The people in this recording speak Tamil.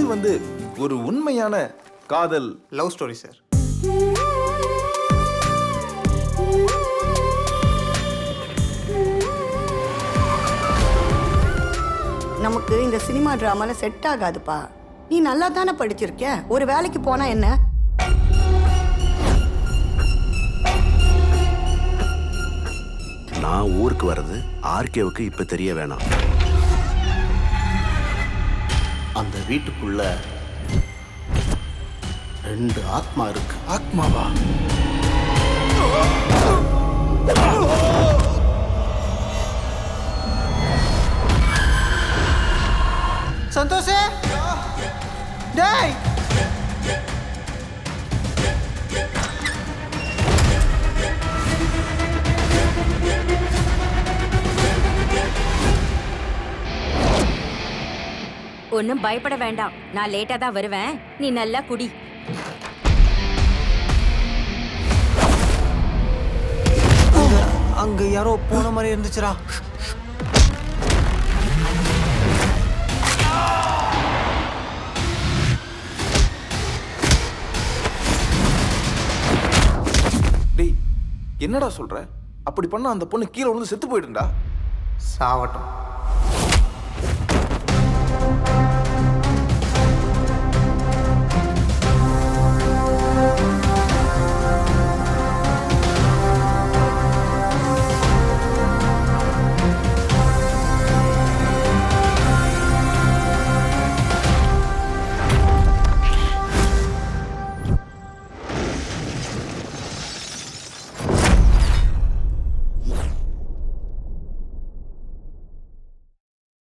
வந்து ஒரு உண்மையான காதல் லவ் ஸ்டோரி சார் நமக்கு இந்த சினிமா டிராமால செட் ஆகாதுப்பா நீ நல்லா தானே படிச்சிருக்க ஒரு வேலைக்கு போனா என்ன நான் ஊருக்கு வர்றது ஆர்கேவுக்கு இப்ப தெரிய வேணாம் அந்த வீட்டுக்குள்ள ரெண்டு ஆத்மா இருக்கு ஆத்மாவா சந்தோஷ் டேய் ஒன்னும் பயப்பட வேண்டாம் நான் லேட்டா தான் வருவேன் நீ நல்லா குடி அங்க யாரோ போன மாதிரி இருந்துச்சுடா டேய் என்னடா சொல்ற அப்படி பண்ணா அந்த பொண்ணு கீழே விழுந்து செத்து போயிடும்டா சாவட்டும்